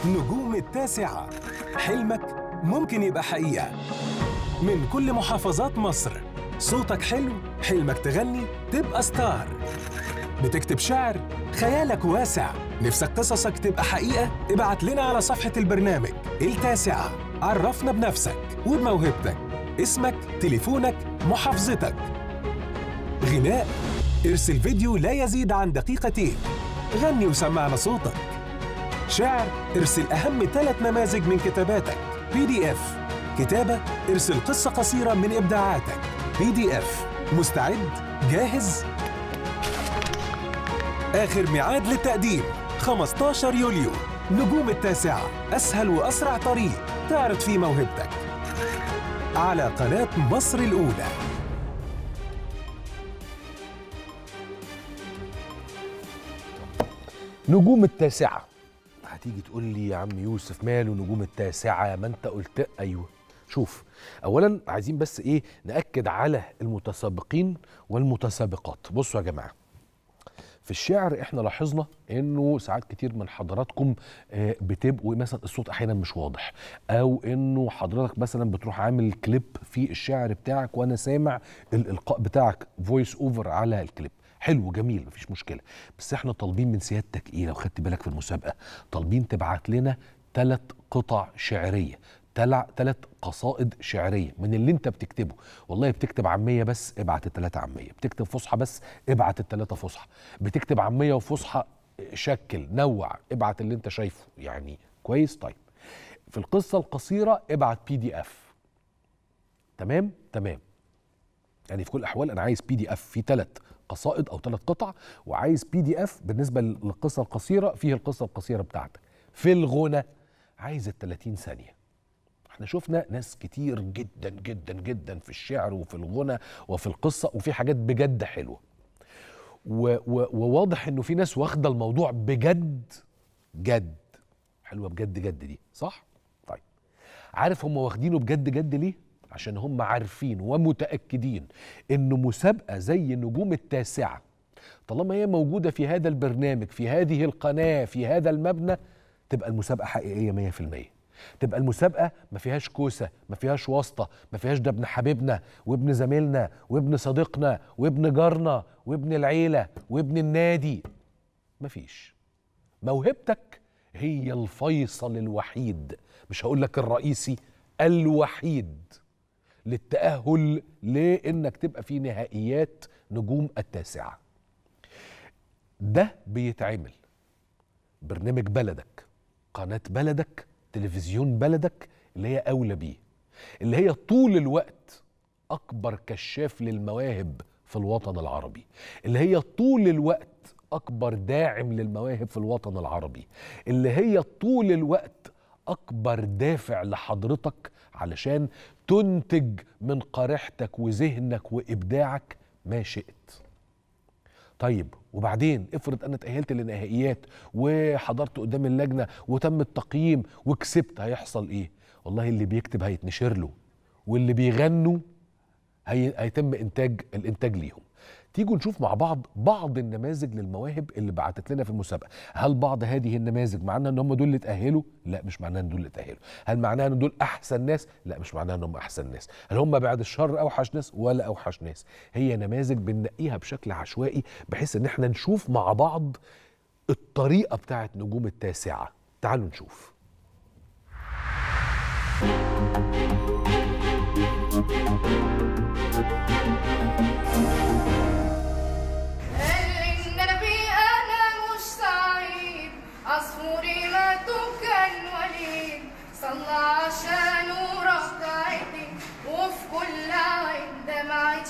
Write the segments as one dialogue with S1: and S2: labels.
S1: نجوم التاسعة حلمك ممكن يبقى حقيقة من كل محافظات مصر صوتك حلو حلمك تغني تبقى ستار بتكتب شعر خيالك واسع نفسك قصصك تبقى حقيقة ابعت لنا على صفحة البرنامج التاسعة عرفنا بنفسك وبموهبتك اسمك تليفونك محافظتك غناء ارسل فيديو لا يزيد عن دقيقتين غني وسمعنا صوتك شعر ارسل أهم ثلاث نماذج من كتاباتك بي دي اف كتابة ارسل قصة قصيرة من إبداعاتك بي دي اف مستعد؟ جاهز؟ آخر ميعاد للتقديم 15 يوليو نجوم التاسعة أسهل وأسرع طريق تعرض فيه موهبتك على قناة مصر الأولى
S2: نجوم التاسعة هتيجي تقول لي يا عم يوسف ماله نجوم التاسعة ما انت قلت ايوه شوف اولا عايزين بس ايه نأكد على المتسابقين والمتسابقات بصوا يا جماعة في الشعر احنا لاحظنا انه ساعات كتير من حضراتكم آه، بتبقوا مثلا الصوت احيانا مش واضح او انه حضرتك مثلا بتروح عامل كليب في الشعر بتاعك وانا سامع الالقاء بتاعك فويس اوفر على الكليب حلو جميل مفيش مشكله بس احنا طالبين من سيادتك ايه لو خدت بالك في المسابقه طالبين تبعت لنا ثلاث قطع شعريه ثلاث قصائد شعريه من اللي انت بتكتبه والله بتكتب عاميه بس ابعت الثلاثه عاميه بتكتب فصحى بس ابعت الثلاثه فصحى بتكتب عاميه وفصحى شكل نوع ابعت اللي انت شايفه يعني كويس طيب في القصه القصيره ابعت بي دي اف تمام تمام يعني في كل الاحوال انا عايز بي دي اف في ثلاث قصائد او ثلاث قطع وعايز بي دي اف بالنسبه للقصه القصيره فيه القصه القصيره بتاعتك في الغنى عايز ال 30 ثانيه احنا شفنا ناس كتير جدا جدا جدا في الشعر وفي الغنى وفي القصه وفي حاجات بجد حلوه و و وواضح انه في ناس واخده الموضوع بجد جد حلوه بجد جد دي صح طيب عارف هم واخدينه بجد جد ليه عشان هم عارفين ومتاكدين انه مسابقه زي نجوم التاسعه طالما هي موجوده في هذا البرنامج في هذه القناه في هذا المبنى تبقى المسابقه حقيقيه 100% تبقى المسابقه ما فيهاش كوسه ما فيهاش واسطه ما فيهاش ده ابن حبيبنا وابن زميلنا وابن صديقنا وابن جارنا وابن العيله وابن النادي مفيش موهبتك هي الفيصل الوحيد مش هقول لك الرئيسي الوحيد للتأهل لإنك تبقى في نهائيات نجوم التاسعة ده بيتعمل برنامج بلدك قناة بلدك تلفزيون بلدك اللي هي أولى بيه اللي هي طول الوقت أكبر كشاف للمواهب في الوطن العربي اللي هي طول الوقت أكبر داعم للمواهب في الوطن العربي اللي هي طول الوقت أكبر دافع لحضرتك علشان تنتج من قريحتك وذهنك وإبداعك ما شئت طيب وبعدين افرض انا اتاهلت للنهائيات وحضرت قدام اللجنه وتم التقييم وكسبت هيحصل ايه والله اللي بيكتب هيتنشر له واللي بيغنوا هي... هيتم انتاج الانتاج ليهم تيجوا نشوف مع بعض بعض النماذج للمواهب اللي بعتت لنا في المسابقه هل بعض هذه النماذج معناها ان هم دول اللي اتاهلوا لا مش معناها ان دول اللي اتاهلوا هل معناها ان دول احسن ناس لا مش معناها ان هم احسن ناس هل هم بعد الشر اوحش ناس ولا اوحش ناس هي نماذج بننقيها بشكل عشوائي بحيث ان احنا نشوف مع بعض الطريقه بتاعت نجوم التاسعه تعالوا نشوف
S3: النبي أنا مش سعيد عصفوري ما كان وليد صلى عشانه ركعتي وفي كل عين دمعة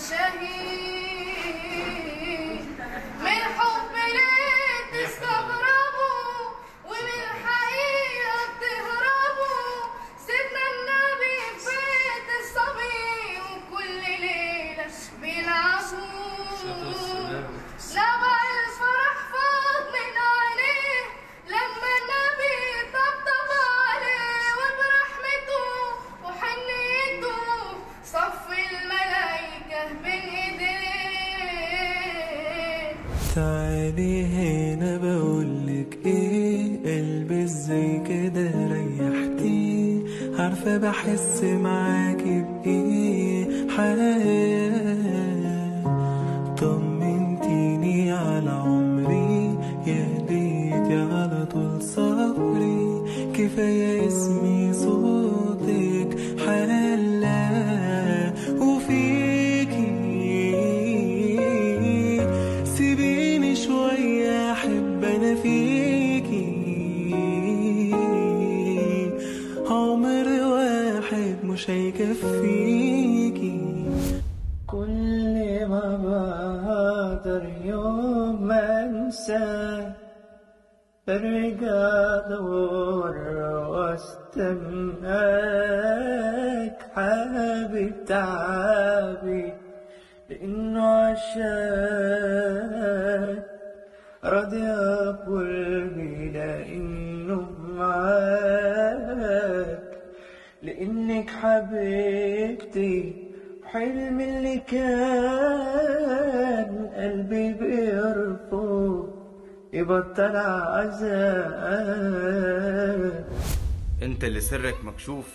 S3: شهيد من حب ليه تستغربوا ومن الحقيقة بتهربوا سيدنا النبي في بيت الصبي وكل ليلة بيلعبوا نبع الفرح فاض من عينيه لما النبي طبطب عليه وبرحمته وحنيته صف الملايكة بين ايديه
S4: تعالي هنا بقولك ايه البس ازاي كده ريحتي عارفة بحس معاكي بإيه حياة طمنتيني على عمري يا ديتي على طول صبري كفاية اسمي صوتك حلا وفيكي سيبيني شوية أحب أنا فيكي عمر واحد مش هيكفيكي
S5: كل ما بقدر يوم ما انسى برجع ادور واستناك حابب تعبي لانه عشان راضي قلبي لانه معاك لانك حبيبتي حلم اللي كان قلبي بيرفض يبطل عذاب
S6: انت اللي سرك مكشوف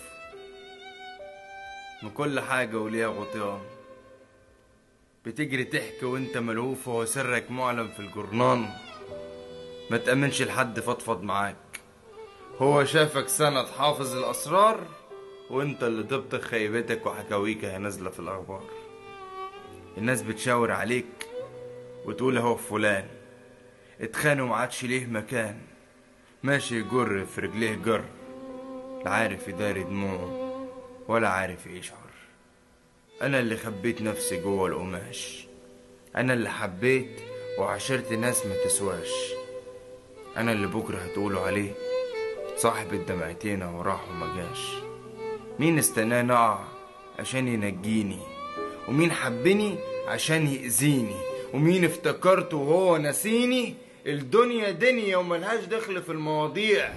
S6: من كل حاجة وليها غطيان بتجري تحكي وانت ملهوف وهو سرك معلن في الجرنان ما تأمنش لحد فضفض معاك هو شافك سند حافظ الأسرار وانت اللي طبت خيبتك وحكاويك هي نازلة في الأخبار الناس بتشاور عليك وتقول اهو فلان اتخانوا معادش ليه مكان ماشي يجر في رجليه جر لا عارف يداري دموعه ولا عارف يشعر انا اللي خبيت نفسي جوه القماش انا اللي حبيت وعشرت ناس ما تسواش انا اللي بكره هتقولوا عليه صاحب الدمعتين وراح وما جاش مين استناه نقع عشان ينجيني ومين حبني عشان يأذيني ومين افتكرته وهو نسيني الدنيا دنيا وملهاش دخل في المواضيع